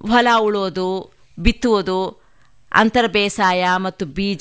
ಹೊಲ ಉಳೋದು ಬಿತ್ತುವುದು ಅಂತರ ಬೇಸಾಯ ಮತ್ತು ಬೀಜ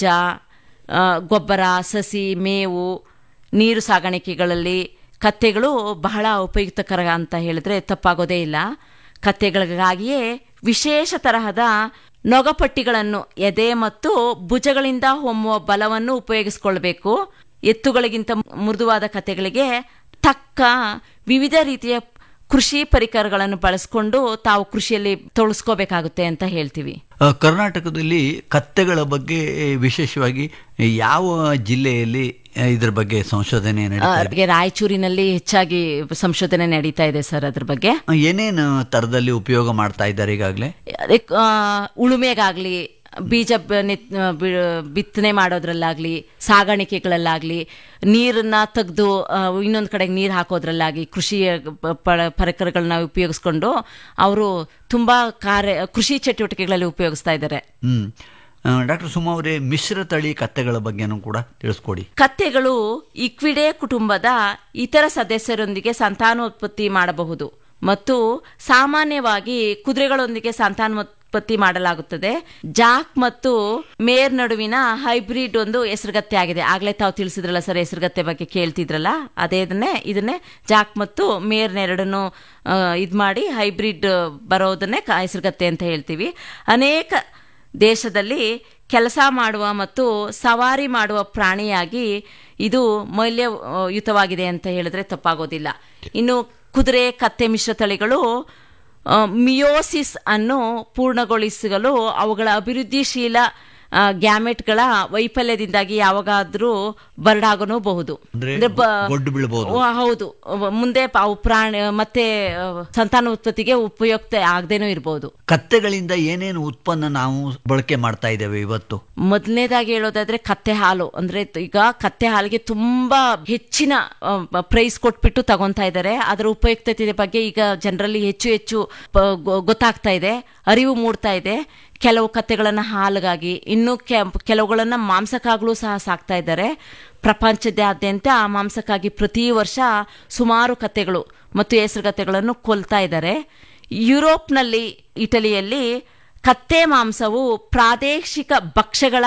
ಆ, ಗೊಬ್ಬರ ಸಸಿ ಮೇವು ನೀರು ಸಾಗಾಣಿಕೆಗಳಲ್ಲಿ ಕತ್ತೆಗಳು ಬಹಳ ಉಪಯುಕ್ತಕರ ಅಂತ ಹೇಳಿದ್ರೆ ತಪ್ಪಾಗೋದೇ ಇಲ್ಲ ಕತ್ತೆಗಳಿಗಾಗಿಯೇ ವಿಶೇಷ ತರಹದ ನೊಗಪಟ್ಟಿಗಳನ್ನು ಎದೆ ಮತ್ತು ಭುಜಗಳಿಂದ ಹೊಮ್ಮುವ ಬಲವನ್ನು ಉಪಯೋಗಿಸಿಕೊಳ್ಬೇಕು ಎತ್ತುಗಳಿಗಿಂತ ಮೃದುವಾದ ಕತ್ತೆಗಳಿಗೆ ತಕ್ಕ ವಿವಿಧ ರೀತಿಯ ಕೃಷಿ ಪರಿಕರಗಳನ್ನು ಬಳಸಿಕೊಂಡು ತಾವು ಕೃಷಿಯಲ್ಲಿ ತೊಳಸ್ಕೋಬೇಕಾಗುತ್ತೆ ಅಂತ ಹೇಳ್ತೀವಿ ಆ, ಕರ್ನಾಟಕದಲ್ಲಿ ಕತ್ತೆಗಳ ಬಗ್ಗೆ ವಿಶೇಷವಾಗಿ ಯಾವ ಜಿಲ್ಲೆಯಲ್ಲಿ ಆ, ಇದ್ರ ಬಗ್ಗೆ ಸಂಶೋಧನೆ ನಡೀತಾ ಇದೆ ಹಾಗೆ ರಾಯಚೂರಿನಲ್ಲಿ ಹೆಚ್ಚಾಗಿ ಸಂಶೋಧನೆ ನಡೀತಾ ಇದೆ ಸರ್ ಅದ್ರ ಬಗ್ಗೆ ಆ, ಏನೇನು ತರದಲ್ಲಿ ಉಪಯೋಗ ಮಾಡ್ತಾ ಇದ್ದಾರೆ ಈಗಾಗಲೇ ಅದೇ ಆ, ಉಳುಮೆಗಾಗ್ಲಿ ಬೀಜ ಬ- ನೆತ್- ಬಿ- ಬಿತ್ತನೆ ಮಾಡೋದ್ರಲ್ಲಾಗ್ಲಿ ಸಾಗಾಣಿಕೆಗಳಲ್ಲಾಗ್ಲಿ ನೀರನ್ನ ತೆಗೆದು ಇನ್ನೊಂದು ಕಡೆಗೆ ನೀರು ಹಾಕೋದ್ರಲ್ಲಾಗಿ ಕೃಷಿ ಪ- ಪ- ಪರಿಕರಗಳನ್ನ ಉಪಯೋಗಿಸ್ಕೊಂಡು ಅವರು ತುಂಬಾ ಕಾರ್ಯ ಕೃಷಿ ಚಟುವಟಿಕೆಗಳಲ್ಲಿ ಉಪಯೋಗಿಸ್ತಾ ಇದ್ದಾರೆ ಹ್ಮ್ ಡಾಕ್ಟರ್ ಸುಮಾ ಅವರೇ ಮಿಶ್ರ ತಳಿ ಕತ್ತೆಗಳ ಬಗ್ಗೆನೂ ಕೂಡ ತಿಳಿಸ್ಕೊಡಿ ಕತ್ತೆಗಳು ಇಕ್ವಿಡೇ ಕುಟುಂಬದ ಇತರ ಸದಸ್ಯರೊಂದಿಗೆ ಸಂತಾನೋತ್ಪತ್ತಿ ಮಾಡಬಹುದು ಮತ್ತು ಸಾಮಾನ್ಯವಾಗಿ ಕುದುರೆಗಳೊಂದಿಗೆ ಸಂತಾನೋತ್ಪತ್ತಿ ಮಾಡಲಾಗುತ್ತದೆ ಜಾಕ್ ಮತ್ತು ಮೇರ್ ನಡುವಿನ ಹೈಬ್ರಿಡ್ ಒಂದು ಹೆಸರುಗತ್ತೆ ಆಗಿದೆ ಆಗ್ಲೇ ತಾವು ತಿಳಿಸಿದ್ರಲ್ಲ ಸರ್ ಹೆಸರುಗತ್ತೆ ಬಗ್ಗೆ ಕೇಳ್ತಿದ್ರಲ್ಲ ಅದೇ ಇದನ್ನೇ ಇದನ್ನೇ ಜಾಕ್ ಮತ್ತು ಮೇರ್ನೆರಡನ್ನು ಇದು ಮಾಡಿ ಹೈಬ್ರಿಡ್ ಬರೋದನ್ನೇ ಕ- ಹೆಸರುಗತ್ತೆ ಅಂತ ಹೇಳ್ತೀವಿ ಅನೇಕ ದೇಶದಲ್ಲಿ ಕೆಲಸ ಮಾಡುವ ಮತ್ತು ಸವಾರಿ ಮಾಡುವ ಪ್ರಾಣಿಯಾಗಿ ಇದು ಮೌಲ್ಯಯುತವಾಗಿದೆ ಅಂತ ಹೇಳಿದ್ರೆ ತಪ್ಪಾಗೋದಿಲ್ಲ ಇನ್ನು ಕುದುರೆ ಕತ್ತೆ ಮಿಶ್ರ ತಳಿಗಳು ಆ, ಮಿಯೋಸಿಸ್ ಅನ್ನು ಪೂರ್ಣಗೊಳಿಸಲು ಅವುಗಳ ಅಭಿವೃದ್ಧಿಶೀಲ ಆ, ಗ್ಯಾಮೆಟ್ಗಳ ವೈಫಲ್ಯದಿಂದಾಗಿ ಯಾವಾಗಾದ್ರೂ ಬರಡಾಗನೂಬಹುದು ಅಂದ್ರೆ ಅಂದ್ರೆ ಬ- ಗೊಡ್ಡು ಬೀಳ್ಬೋದು. ಓ, ಹೌದು ಮುಂದೆ ಪ- ಅವು ಪ್ರಾಣಿ ಮತ್ತೆ ಆ, ಸಂತಾನೋತ್ಪತ್ತಿಗೆ ಉಪಯುಕ್ತ ಆಗದೇನೂ ಇರಬಹುದು ಕತ್ತೆಗಳಿಂದ ಏನೇನು ಉತ್ಪನ್ನ ನಾವು ಬಳಕೆ ಮಾಡ್ತಾ ಇದ್ದೇವೆ ಇವತ್ತು ಮೊದಲನೇದಾಗಿ ಹೇಳೋದಾದ್ರೆ ಕತ್ತೆ ಹಾಲು ಅಂದ್ರೆ ತ- ಈಗ ಕತ್ತೆ ಹಾಲಿಗೆ ತುಂಬಾ ಹೆಚ್ಚಿನ ಪ್ರೈಸ್ ಕೊಟ್ಬಿಟ್ಟು ತಗೊಂತಾ ಇದ್ದಾರೆ ಅದರ ಉಪಯುಕ್ತತೆ ಬಗ್ಗೆ ಈಗ ಜನರಲ್ಲಿ ಹೆಚ್ಚು ಹೆಚ್ಚು ಪ- ಗೊ- ಗೊತ್ತಾಗ್ತಾ ಇದೆ ಅರಿವು ಮೂಡ್ತಾ ಇದೆ ಕೆಲವು ಕತ್ತೆಗಳನ್ನ ಹಾಲಿಗಾಗಿ ಇನ್ನು ಕೆ- ಕೆಲವುಗಳನ್ನ ಮಾಂಸಕ್ಕಾಗಲೂ ಸಹ ಸಾಕ್ತಾ ಇದ್ದಾರೆ ಪ್ರಪಂಚದಾದ್ಯಂತ ಮಾಂಸಕ್ಕಾಗಿ ಪ್ರತಿ ವರ್ಷ ಸುಮಾರು ಕತ್ತೆಗಳು ಮತ್ತು ಹೆಸರುಗತ್ತೆಗಳನ್ನು ಕೊಲ್ತಾ ಇದ್ದಾರೆ ಯುರೋಪ್ನಲ್ಲಿ ಇಟಲಿಯಲ್ಲಿ ಕತ್ತೆ ಮಾಂಸವು ಪ್ರಾದೇಶಿಕ ಭಕ್ಷ್ಯಗಳ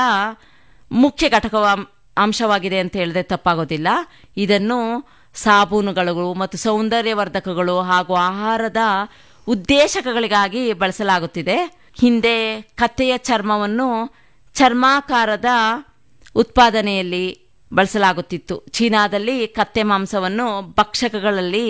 ಮುಖ್ಯ ಘಟಕ ಅಂಶವಾಗಿದೆ ಅಂತ ಹೇಳಿದ್ರೆ ತಪ್ಪಾಗೋದಿಲ್ಲ ಇದನ್ನು ಸಾಬೂನುಗಳು ಮತ್ತು ಸೌಂದರ್ಯವರ್ಧಕಗಳು ಹಾಗೂ ಆಹಾರದ ಉದ್ದೇಶಕಗಳಿಗಾಗಿ ಬಳಸಲಾಗುತ್ತಿದೆ ಹಿಂದೆ ಕತ್ತೆಯ ಚರ್ಮವನ್ನು ಚರ್ಮಾಕಾರದ ಉತ್ಪಾದನೆಯಲ್ಲಿ ಬಳಸಲಾಗುತ್ತಿತ್ತು ಚೀನಾದಲ್ಲಿ ಕತ್ತೆ ಮಾಂಸವನ್ನು ಭಕ್ಷಕಗಳಲ್ಲಿ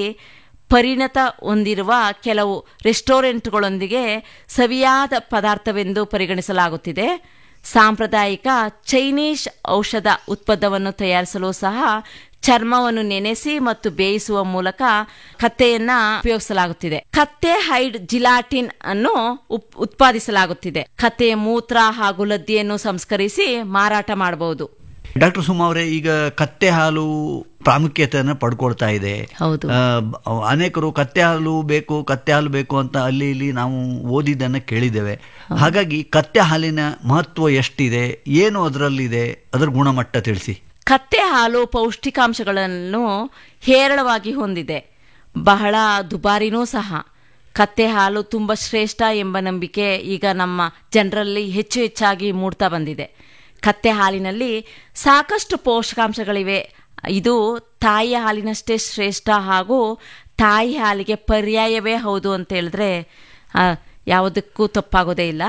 ಪರಿಣತ ಹೊಂದಿರುವ ಕೆಲವು ರೆಸ್ಟೋರೆಂಟ್ಗಳೊಂದಿಗೆ ಸವಿಯಾದ ಪದಾರ್ಥವೆಂದು ಪರಿಗಣಿಸಲಾಗುತ್ತಿದೆ ಸಾಂಪ್ರದಾಯಿಕ ಚೈನೀಸ್ ಔಷಧ ಉತ್ಪನ್ನವನ್ನು ತಯಾರಿಸಲು ಸಹ ಚರ್ಮವನ್ನು ನೆನೆಸಿ ಮತ್ತು ಬೇಯಿಸುವ ಮೂಲಕ ಕತ್ತೆಯನ್ನ ಉಪಯೋಗಿಸಲಾಗುತ್ತಿದೆ ಕತ್ತೆ ಹೈಡ್ ಜಿಲಾಟಿನ್ ಅನ್ನು ಉಪ್- ಉತ್ಪಾದಿಸಲಾಗುತ್ತಿದೆ ಕತ್ತೆಯ ಮೂತ್ರ ಹಾಗೂ ಲದ್ದಿಯನ್ನು ಸಂಸ್ಕರಿಸಿ ಮಾರಾಟ ಮಾಡಬಹುದು ಡಾಕ್ಟರ್ ಸುಮಾ ಅವರೇ ಈಗ ಕತ್ತೆ ಹಾಲು ಪ್ರಾಮುಖ್ಯತೆಯನ್ನು ಪಡ್ಕೊಳ್ತಾ ಇದೆ ಹೌದು. ಆ, ಬ- ಅನೇಕರು ಕತ್ತೆ ಹಾಲು ಬೇಕು ಕತ್ತೆ ಹಾಲು ಬೇಕು ಅಂತ ಅಲ್ಲಿ ಇಲ್ಲಿ ನಾವು ಓದಿದ್ದನ್ನು ಕೇಳಿದ್ದೇವೆ ಹಾಗಾಗಿ ಕತ್ತೆ ಹಾಲಿನ ಮಹತ್ವ ಎಷ್ಟಿದೆ ಏನು ಅದರಲ್ಲಿದೆ ಅದರ ಗುಣಮಟ್ಟ ತಿಳಿಸಿ ಕತ್ತೆ ಹಾಲು ಪೌಷ್ಟಿಕಾಂಶಗಳನ್ನು ಹೇರಳವಾಗಿ ಹೊಂದಿದೆ ಬಹಳ ದುಬಾರಿನೂ ಸಹ ಕತ್ತೆ ಹಾಲು ತುಂಬ ಶ್ರೇಷ್ಠ ಎಂಬ ನಂಬಿಕೆ ಈಗ ನಮ್ಮ ಜನರಲ್ಲಿ ಹೆಚ್ಚು ಹೆಚ್ಚಾಗಿ ಮೂಡ್ತಾ ಬಂದಿದೆ ಕತ್ತೆ ಹಾಲಿನಲ್ಲಿ ಸಾಕಷ್ಟು ಪೋಷಕಾಂಶಗಳಿವೆ ಇದು ತಾಯಿಯ ಹಾಲಿನಷ್ಟೇ ಶ್ರೇಷ್ಠ ಹಾಗೂ ತಾಯಿ ಹಾಲಿಗೆ ಪರ್ಯಾಯವೇ ಹೌದು ಅಂತ ಹೇಳಿದ್ರೆ ಆ, ಯಾವುದಕ್ಕೂ ತಪ್ಪಾಗೋದೇ ಇಲ್ಲ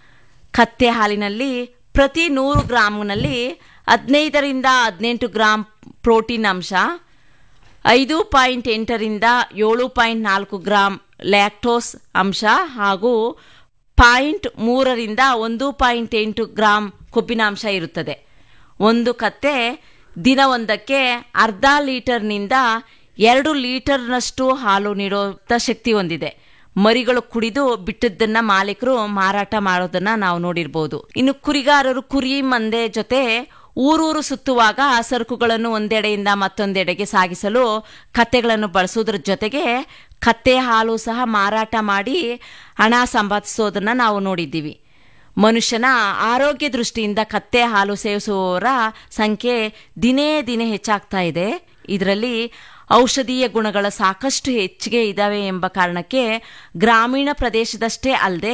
ಕತ್ತೆ ಹಾಲಿನಲ್ಲಿ ಪ್ರತಿ ನೂರು ಗ್ರಾಮ್ನಲ್ಲಿ ಹದಿನೈದರಿಂದ ಹದಿನೆಂಟು ಗ್ರಾಂ ಪ್ರೋಟೀನ್ ಅಂಶ ಐದು ಪಾಯಿಂಟ್ ಎಂಟರಿಂದ ಏಳು ಪಾಯಿಂಟ್ ನಾಲ್ಕು ಗ್ರಾಂ ಲ್ಯಾಕ್ಟೋಸ್ ಅಂಶ ಹಾಗೂ ಪಾಯಿಂಟ್ ಮೂರರಿಂದ ಒಂದು ಪಾಯಿಂಟ್ ಎಂಟು ಗ್ರಾಂ ಕೊಬ್ಬಿನಾಂಶ ಇರುತ್ತದೆ ಒಂದು ಕತ್ತೆ ದಿನವೊಂದಕ್ಕೆ ಅರ್ಧ ಲೀಟರ್ನಿಂದ ಎರಡು ಲೀಟರ್ನಷ್ಟು ಹಾಲು ನೀಡೋ ಶಕ್ತಿ ಹೊಂದಿದೆ ಮರಿಗಳು ಕುಡಿದು ಬಿಟ್ಟದ್ದನ್ನ ಮಾಲೀಕರು ಮಾರಾಟ ಮಾಡೋದನ್ನ ನಾವು ನೋಡಿರ್ಬೋದು ಇನ್ನು ಕುರಿಗಾರರು ಕುರಿ ಮಂದೆ ಜೊತೆ ಊರೂರು ಸುತ್ತುವಾಗ ಸರಕುಗಳನ್ನು ಒಂದೆಡೆಯಿಂದ ಮತ್ತೊಂದೆಡೆಗೆ ಸಾಗಿಸಲು ಕತ್ತೆಗಳನ್ನು ಬಳಸುವುದರ ಜೊತೆಗೆ ಕತ್ತೆ ಹಾಲು ಸಹ ಮಾರಾಟ ಮಾಡಿ ಹಣ ಸಂಪಾದಿಸೋದನ್ನ ನಾವು ನೋಡಿದ್ದೀವಿ ಮನುಷ್ಯನ ಆರೋಗ್ಯ ದೃಷ್ಟಿಯಿಂದ ಕತ್ತೆ ಹಾಲು ಸೇವಿಸುವವರ ಸಂಖ್ಯೆ ದಿನೇ ದಿನೇ ಹೆಚ್ಚಾಗ್ತಾ ಇದೆ ಇದರಲ್ಲಿ ಔಷಧೀಯ ಗುಣಗಳ ಸಾಕಷ್ಟು ಹೆಚ್ಚಿಗೆ ಇದಾವೆ ಎಂಬ ಕಾರಣಕ್ಕೆ ಗ್ರಾಮೀಣ ಪ್ರದೇಶದಷ್ಟೇ ಅಲ್ಲದೆ